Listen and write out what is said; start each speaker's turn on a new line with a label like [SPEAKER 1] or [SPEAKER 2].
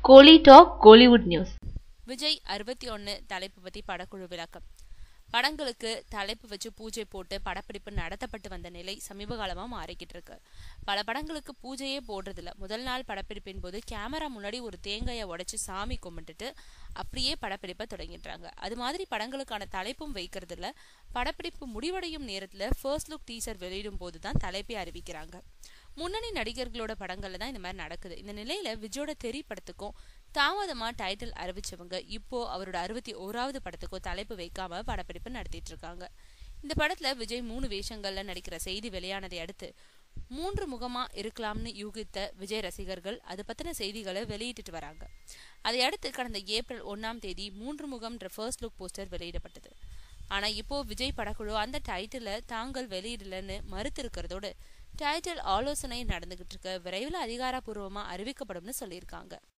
[SPEAKER 1] கோலி talk Kollywood news
[SPEAKER 2] Vijay அறுபத்தி ஒன்னு தலைப்பு பத்தி படக்குழு விளக்கம் படங்களுக்கு தலைப்பு வச்சு பூஜை போட்டு படப்பிடிப்பு நடத்தப்பட்டு வந்த நிலை சமீப காலமா மாறிக்கிட்டு இருக்கு பல படங்களுக்கு பூஜையே போடுறதில்ல முதல் நாள் படப்பிடிப்பின் போது கேமரா முன்னாடி ஒரு தேங்காயை உடைச்சு சாமி கும்பிட்டுட்டு அப்படியே படப்பிடிப்பை தொடங்கிடுறாங்க அது மாதிரி படங்களுக்கான தலைப்பும் வைக்கிறது இல்ல படப்பிடிப்பு முடிவடையும் நேரத்துல ஃபர்ஸ்ட் லுக் டீசர் வெளியிடும் போது தான் தலைப்பை அறிவிக்கிறாங்க முன்னணி நடிகர்களோட படங்கள்ல தான் இந்த மாதிரி நடக்குது இந்த நிலையில விஜயோட தெரி படத்துக்கும் தாமதமா டைட்டில் அறிவிச்சவங்க இப்போ அவரோட அறுபத்தி ஓராவது படத்துக்கும் தலைப்பு வைக்காம படப்பிடிப்பு நடத்திட்டு இருக்காங்க இந்த படத்துல விஜய் மூணு வேஷங்கள்ல நடிக்கிற செய்தி வெளியானதை அடுத்து மூன்று முகமா இருக்கலாம்னு யூகித்த விஜய் ரசிகர்கள் அது பத்தின செய்திகளை வெளியிட்டுட்டு வராங்க அதை அடுத்து கடந்த ஏப்ரல் ஒன்னாம் தேதி மூன்று முகம்ன்ற ஃபர்ஸ்ட் லுக் போஸ்டர் வெளியிடப்பட்டது ஆனா இப்போ விஜய் படக்குழு அந்த டைட்டில தாங்கள் வெளியிடலன்னு மறுத்து இருக்கிறதோடு டைட்டில் ஆலோசனை நடந்துகிட்டு இருக்க விரைவில் அதிகாரப்பூர்வமா அறிவிக்கப்படும்னு சொல்லியிருக்காங்க